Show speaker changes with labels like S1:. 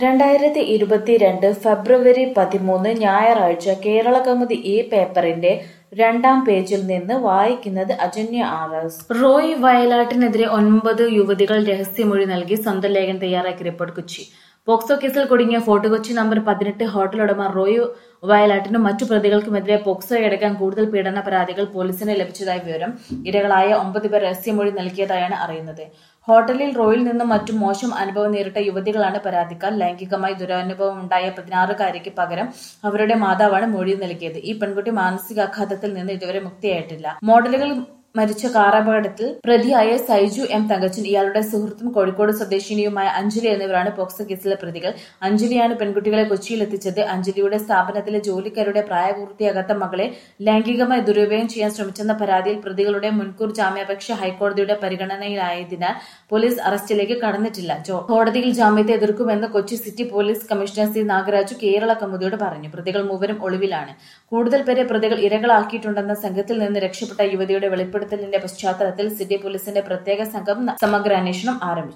S1: രണ്ടായിരത്തി ഇരുപത്തിരണ്ട് ഫെബ്രുവരി പതിമൂന്ന് ഞായറാഴ്ച കേരള കൗമുദി ഈ പേപ്പറിന്റെ രണ്ടാം പേജിൽ നിന്ന് വായിക്കുന്നത് അജന്യ ആർ എസ് റോയ് വയലാട്ടിനെതിരെ ഒൻപത് യുവതികൾ രഹസ്യമൊഴി നൽകി സ്വന്തം ലേഖനം തയ്യാറാക്കി റിപ്പോർട്ട് കൊച്ചി പോക്സോ കേസിൽ കുടുങ്ങിയ ഫോർട്ട് കൊച്ചി നമ്പർ പതിനെട്ട് ഹോട്ടൽ ഉടമ റോയ് വയലാട്ടിനും മറ്റു പ്രതികൾക്കുമെതിരെ പോക്സോ അടക്കം കൂടുതൽ പീഡന പരാതികൾ പോലീസിന് ലഭിച്ചതായി വിവരം ഇരകളായ ഒമ്പത് പേർ രഹസ്യമൊഴി നൽകിയതായാണ് അറിയുന്നത് ഹോട്ടലിൽ റോയിൽ നിന്നും മറ്റും മോശം അനുഭവം നേരിട്ട യുവതികളാണ് പരാതിക്കാർ ലൈംഗികമായി ദുരനുഭവം ഉണ്ടായ പതിനാറുകാരിക്ക് പകരം അവരുടെ മാതാവാണ് മൊഴി നൽകിയത് ഈ പെൺകുട്ടി മാനസികാഘാതത്തിൽ നിന്ന് ഇതുവരെ മുക്തിയായിട്ടില്ല മോഡലുകൾ മരിച്ച കാറപകടത്തിൽ പ്രതിയായ സൈജു എം തങ്കച്ചൻ ഇയാളുടെ സുഹൃത്തും കോഴിക്കോട് സ്വദേശിനിയുമായ അഞ്ജലി എന്നിവരാണ് പോക്സോ കേസിലെ പ്രതികൾ അഞ്ജലിയാണ് പെൺകുട്ടികളെ കൊച്ചിയിൽ എത്തിച്ചത് അഞ്ജലിയുടെ സ്ഥാപനത്തിലെ ജോലിക്കാരുടെ പ്രായപൂർത്തിയാകാത്ത മകളെ ലൈംഗികമായി ദുരുപയോഗം ചെയ്യാൻ ശ്രമിച്ചെന്ന പരാതിയിൽ പ്രതികളുടെ മുൻകൂർ ജാമ്യാപേക്ഷ ഹൈക്കോടതിയുടെ പരിഗണനയിലായതിനാൽ പോലീസ് അറസ്റ്റിലേക്ക് കടന്നിട്ടില്ല ജോ- കോടതിയിൽ ജാമ്യത്തെ എതിർക്കുമെന്ന് Kochi city police commissioner C Nagaraju Kerala കൗമുദിയോട് പറഞ്ഞു പ്രതികൾ മൂവരും ഒളിവിലാണ് കൂടുതൽ പേരെ പ്രതികൾ ഇരകളാക്കിയിട്ടുണ്ടെന്ന സംഘത്തിൽ നിന്ന് രക്ഷപ്പെട്ട യുവതിയുടെ വെളിപ്പെടുത്തലിന്റെ പശ്ചാത്തലത്തിൽ സിറ്റി പോലീസിന്റെ പ്രത്യേക സംഘം സമഗ്ര അന്വേഷണം ആരംഭിച്ചു